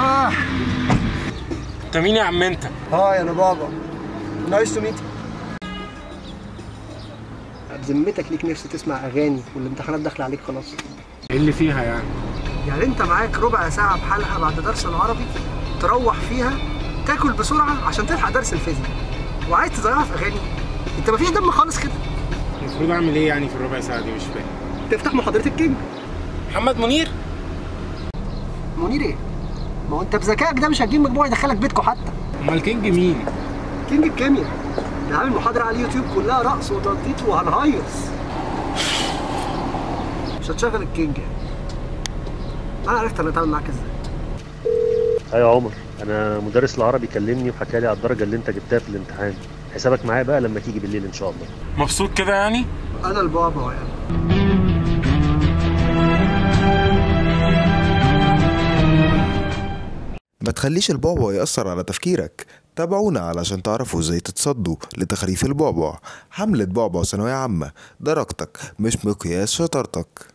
اه انت مين يا عم انت هاي انا بابا نايس تو ميت بذمتك ليك نفس تسمع اغاني والامتحانات داخله عليك خلاص ايه اللي فيها يعني يعني انت معاك ربع ساعه بحلقه بعد درس العربي تروح فيها تاكل بسرعه عشان تلحق درس الفيزياء وعايز تضيعها في اغاني انت مفيش دم خالص كده المفروض اعمل ايه يعني في الربع ساعه دي مش فاهم تفتح محاضره الكينج محمد منير منير ايه ما هو انت بذكائك ده مش هتجيب مجموع يدخلك بيتكو حتى امال كينج مين كينج الكيمياء ده عامل محاضره على اليوتيوب كلها رقص وتنطيط وهنهيص مش هتشغل الكينج يعني انا عرفت انا اتعامل معاك ازاي ايوه يا عمر انا مدرس العربي كلمني وحكى لي على الدرجه اللي انت جبتها في الامتحان حسابك معايا بقى لما تيجي بالليل ان شاء الله مبسوط كده يعني انا البابا يعني ما تخليش البعبع يأثر على تفكيرك تابعونا علشان تعرفوا ازاي تتصدوا لتخريف البعبع حملة بعبع ثانوية عامة درجتك مش مقياس شطارتك